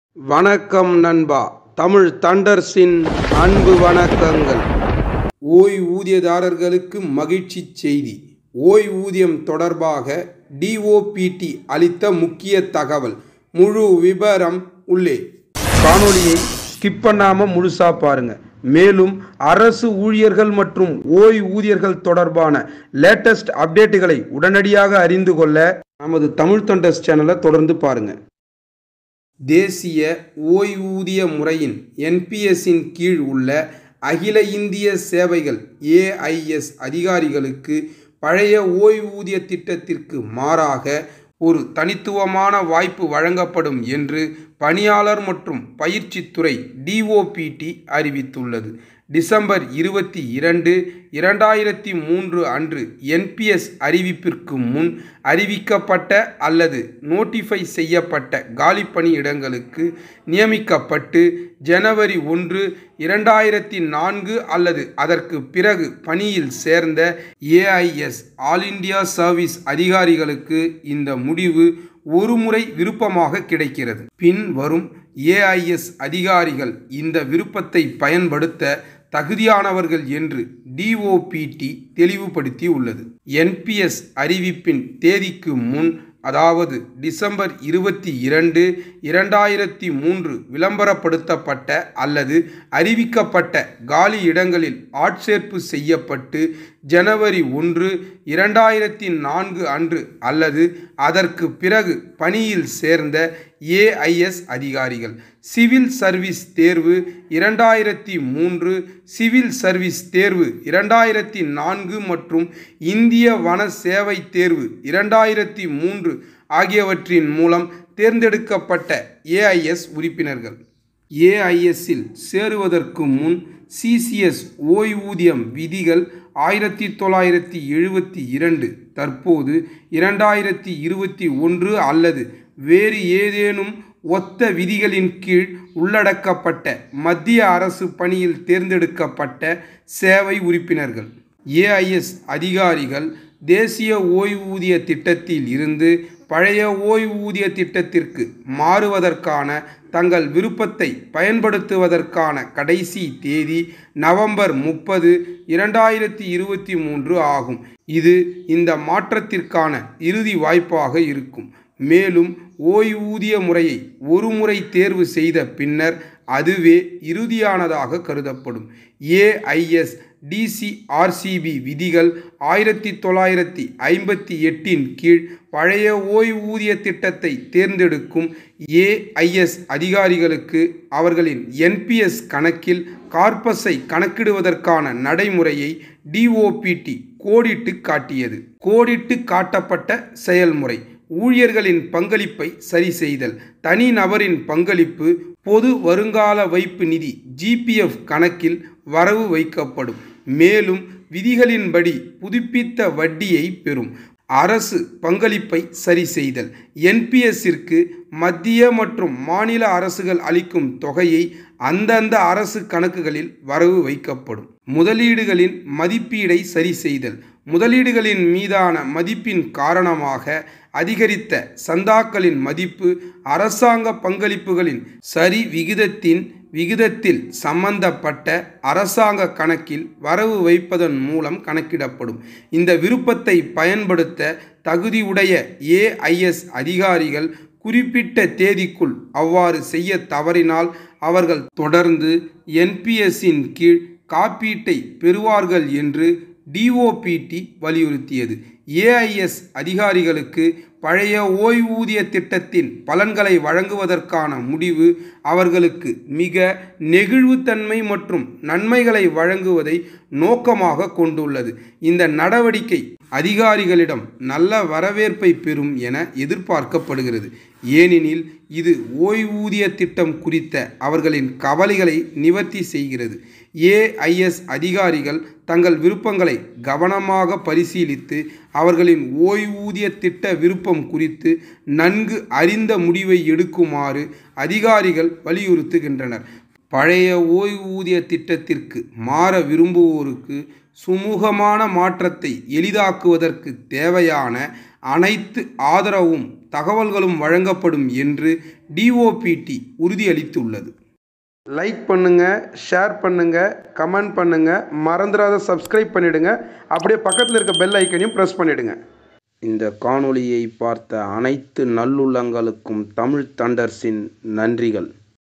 வணக்கம் நண்பா தமிழ் தண்டர்ஸின் அன்பு வணக்கங்கள் ஓய்வூதியதாரர்களுக்கு மகிழ்ச்சி செய்தி ஓய்வூதியம் தொடர்பாக டிஓபிடி அளித்த முக்கிய தகவல் முழு விபரம் உள்ளே காணொளியை ஸ்கிப் பண்ணாம முழுசா பாருங்க மேலும் அரசு ஊழியர்கள் மற்றும் ஓய்வூதியர்கள் தொடர்பான லேட்டஸ்ட் அப்டேட்டுகளை உடனடியாக அறிந்து கொள்ள நமது தமிழ் தண்டர்ஸ் சேனலை தொடர்ந்து பாருங்க தேசிய ஓய்வூதிய முறையின் என்பிஎஸ்ஸின் கீழ் உள்ள அகில இந்திய சேவைகள் ஏஐஎஸ் அதிகாரிகளுக்கு பழைய ஓய்வூதிய திட்டத்திற்கு மாறாக ஒரு தனித்துவமான வாய்ப்பு வழங்கப்படும் என்று பணியாளர் மற்றும் பயிற்சித்துறை டிஓபிடி அறிவித்துள்ளது டிசம்பர் இருபத்தி இரண்டு இரண்டாயிரத்தி மூன்று அன்று என்பிஎஸ் அறிவிப்பிற்கு முன் அறிவிக்கப்பட்ட அல்லது நோட்டிஃபை செய்யப்பட்ட காலி பணியிடங்களுக்கு நியமிக்கப்பட்டு ஜனவரி ஒன்று இரண்டாயிரத்தி நான்கு அல்லது அதற்கு பிறகு பணியில் சேர்ந்த ஏஐஎஸ் ஆல் இண்டியா சர்வீஸ் அதிகாரிகளுக்கு இந்த முடிவு ஒருமுறை விருப்பமாக கிடைக்கிறது பின் வரும் ஏஐஎஸ் அதிகாரிகள் இந்த விருப்பத்தை பயன்படுத்த தகுதியானவர்கள் என்று டிஓபிடி தெளிவுபடுத்தி உள்ளது என்பிஎஸ் அறிவிப்பின் தேதிக்கு முன் அதாவது டிசம்பர் இருபத்தி இரண்டு இரண்டாயிரத்தி மூன்று விளம்பரப்படுத்தப்பட்ட அல்லது அறிவிக்கப்பட்ட காலி இடங்களில் ஆட்சேர்ப்பு செய்யப்பட்டு ஜனவரி ஒன்று இரண்டாயிரத்தி நான்கு அன்று அல்லது அதற்கு பிறகு பணியில் சேர்ந்த ஏஐஎஸ் அதிகாரிகள் சிவில் சர்வீஸ் தேர்வு இரண்டாயிரத்தி மூன்று சிவில் சர்வீஸ் தேர்வு இரண்டாயிரத்தி நான்கு மற்றும் இந்திய வன சேவை தேர்வு இரண்டாயிரத்தி மூன்று ஆகியவற்றின் மூலம் தேர்ந்தெடுக்கப்பட்ட ஏஐஎஸ் உறுப்பினர்கள் ஏஐஎஸ்ஸில் சேருவதற்கு முன் சிசிஎஸ் ஓய்வூதியம் விதிகள் ஆயிரத்தி தொள்ளாயிரத்தி எழுபத்தி இரண்டு தற்போது இரண்டாயிரத்தி இருபத்தி ஒன்று அல்லது வேறு ஏதேனும் ஒத்த விதிகளின் கீழ் உள்ளடக்கப்பட்ட மத்திய அரசு பணியில் தேர்ந்தெடுக்கப்பட்ட சேவை உறுப்பினர்கள் ஏஐஎஸ் அதிகாரிகள் தேசிய ஓய்வூதிய திட்டத்தில் இருந்து பழைய ஓய்வூதிய திட்டத்திற்கு மாறுவதற்கான தங்கள் விருப்பத்தை பயன்படுத்துவதற்கான கடைசி தேதி நவம்பர் முப்பது இரண்டாயிரத்தி இருபத்தி மூன்று ஆகும் இது இந்த மாற்றத்திற்கான இறுதி வாய்ப்பாக இருக்கும் மேலும் ஓய்வூதிய முறையை ஒருமுறை தேர்வு செய்த பின்னர் அதுவே இறுதியானதாக கருதப்படும் ஏஐஎஸ் டிசிஆர்சிபி விதிகள் ஆயிரத்தி தொள்ளாயிரத்தி ஐம்பத்தி எட்டின் கீழ் பழைய ஓய்வூதிய திட்டத்தை தேர்ந்தெடுக்கும் ஏஐஎஸ் அதிகாரிகளுக்கு அவர்களின் என்பிஎஸ் கணக்கில் கார்பஸை கணக்கிடுவதற்கான நடைமுறையை டிஓபிடி கோடிட்டு காட்டியது கோடிட்டு காட்டப்பட்ட செயல்முறை ஊழியர்களின் பங்களிப்பை சரி செய்தல் தனிநபரின் பங்களிப்பு பொது வருங்கால வைப்பு நிதி ஜிபிஎஃப் கணக்கில் வரவு வைக்கப்படும் மேலும் விதிகளின்படி புதுப்பித்த வட்டியை பெறும் அரசு பங்களிப்பை சரி செய்தல் என்பிஎஸ்ஸிற்கு மத்திய மற்றும் மாநில அரசுகள் அளிக்கும் தொகையை அந்தந்த அரசு கணக்குகளில் வரவு வைக்கப்படும் முதலீடுகளின் மதிப்பீடை சரி செய்தல் முதலீடுகளின் மீதான மதிப்பின் காரணமாக அதிகரித்த சந்தாக்களின் மதிப்பு அரசாங்க பங்களிப்புகளின் சரி விகிதத்தின் விகிதத்தில் சம்பந்தப்பட்ட அரசாங்க கணக்கில் வரவு வைப்பதன் மூலம் கணக்கிடப்படும் இந்த விருப்பத்தை பயன்படுத்த தகுதியுடைய ஏஐஎஸ் அதிகாரிகள் குறிப்பிட்ட தேதிக்குள் அவ்வாறு செய்ய தவறினால் அவர்கள் தொடர்ந்து என்பிஎஸ்ஸின் கீழ் காப்பீட்டை பெறுவார்கள் என்று டிஓபிடி வலியுறுத்தியது ஏஐஎஸ் அதிகாரிகளுக்கு பழைய ஓய்வூதிய திட்டத்தின் பலன்களை வழங்குவதற்கான முடிவு அவர்களுக்கு மிக நெகிழ்வுத்தன்மை மற்றும் நன்மைகளை வழங்குவதை நோக்கமாக கொண்டுள்ளது இந்த நடவடிக்கை அதிகாரிகளிடம் நல்ல வரவேற்பை பெறும் என எதிர்பார்க்கப்படுகிறது ஏனெனில் இது ஓய்வூதிய திட்டம் குறித்த அவர்களின் கவலைகளை நிவர்த்தி செய்கிறது ஏஐஎஸ் அதிகாரிகள் தங்கள் விருப்பங்களை கவனமாக பரிசீலித்து அவர்களின் ஓய்வூதிய திட்ட விருப்பம் குறித்து நன்கு அறிந்த முடிவை எடுக்குமாறு அதிகாரிகள் வலியுறுத்துகின்றனர் பழைய ஓய்வூதிய திட்டத்திற்கு மாற விரும்புவோருக்கு சுமூகமான மாற்றத்தை எளிதாக்குவதற்கு தேவையான அனைத்து ஆதரவும் தகவல்களும் வழங்கப்படும் என்று டிஓபிடி உறுதியளித்துள்ளது லைக் பண்ணுங்க ஷேர் பண்ணுங்க கமெண்ட் பண்ணுங்க மறந்துடாத சப்ஸ்கிரைப் பண்ணிடுங்க அப்படியே பக்கத்தில் இருக்க பெல் ஐக்கனையும் ப்ரெஸ் பண்ணிடுங்க இந்த காணொளியை பார்த்த அனைத்து நல்லுள்ளங்களுக்கும் தமிழ் தண்டர்ஸின் நன்றிகள்